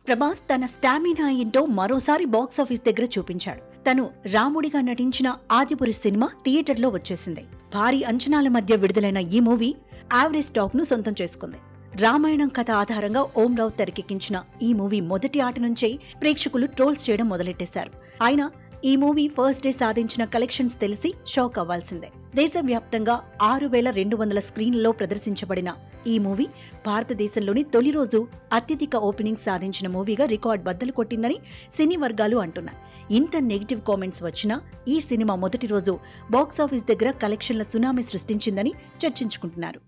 ప్రభాస్ తన స్టామినా ఏంటో మరోసారి బాక్సాఫీస్ దగ్గర చూపించాడు తను రాముడిగా నటించిన ఆదిపురుష్ సినిమా థియేటర్లో వచ్చేసింది భారీ అంచనాల మధ్య విడుదలైన ఈ మూవీ యావరేజ్ టాక్ ను సొంతం చేసుకుంది రామాయణం కథ ఆధారంగా ఓం రావు తెరకెక్కించిన ఈ మూవీ మొదటి ఆట నుంచే ప్రేక్షకులు ట్రోల్స్ చేయడం మొదలెట్టేశారు ఆయన ఈ మూవీ ఫస్ట్ డే సాధించిన కలెక్షన్స్ తెలిసి షాక్ అవ్వాల్సిందే దేశవ్యాప్తంగా ఆరు వేల రెండు వందల స్క్రీన్లలో ప్రదర్శించబడిన ఈ మూవీ భారతదేశంలోని తొలి రోజు అత్యధిక ఓపెనింగ్ సాధించిన మూవీగా రికార్డ్ బద్దలు కొట్టిందని సినీ వర్గాలు అంటున్నాయి ఇంత నెగిటివ్ కామెంట్స్ వచ్చినా ఈ సినిమా మొదటి రోజు బాక్సాఫీస్ దగ్గర కలెక్షన్ల సునామీ సృష్టించిందని చర్చించుకుంటున్నారు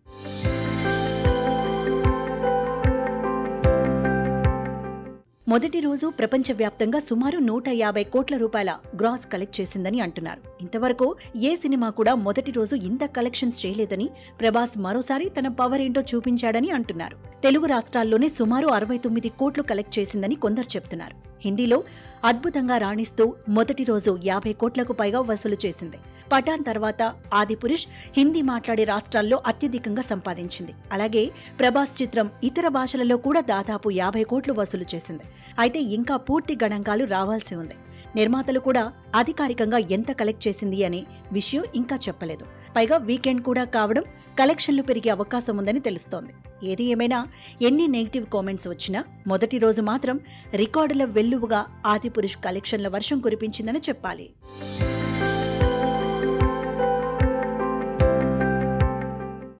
మొదటి రోజు ప్రపంచవ్యాప్తంగా సుమారు నూట యాభై కోట్ల రూపాయల గ్రాస్ కలెక్ట్ చేసిందని అంటున్నారు ఇంతవరకు ఏ సినిమా కూడా మొదటి రోజు ఇంత కలెక్షన్స్ చేయలేదని ప్రభాస్ మరోసారి తన పవర్ ఏంటో చూపించాడని అంటున్నారు తెలుగు రాష్ట్రాల్లోనే సుమారు అరవై తొమ్మిది కోట్లు కలెక్ట్ చేసిందని కొందరు చెప్తున్నారు హిందీలో అద్భుతంగా రాణిస్తూ మొదటి రోజు యాభై కోట్లకు పైగా వసూలు చేసింది పఠాన్ తర్వాత ఆదిపురుష్ హిందీ మాట్లాడే రాష్ట్రాల్లో అత్యధికంగా సంపాదించింది అలాగే ప్రభాస్ చిత్రం ఇతర భాషలలో కూడా దాదాపు యాభై కోట్లు వసూలు చేసింది అయితే ఇంకా పూర్తి గణాంకాలు రావాల్సి ఉంది నిర్మాతలు కూడా అధికారికంగా ఎంత కలెక్ట్ చేసింది అనే విషయం ఇంకా చెప్పలేదు పైగా వీకెండ్ కూడా కావడం కలెక్షన్లు పెరిగే అవకాశం ఉందని తెలుస్తోంది ఏది ఏమైనా ఎన్ని నెగిటివ్ కామెంట్స్ వచ్చినా మొదటి రోజు మాత్రం రికార్డుల వెల్లువగా ఆదిపురుష్ కలెక్షన్ల వర్షం కురిపించిందని చెప్పాలి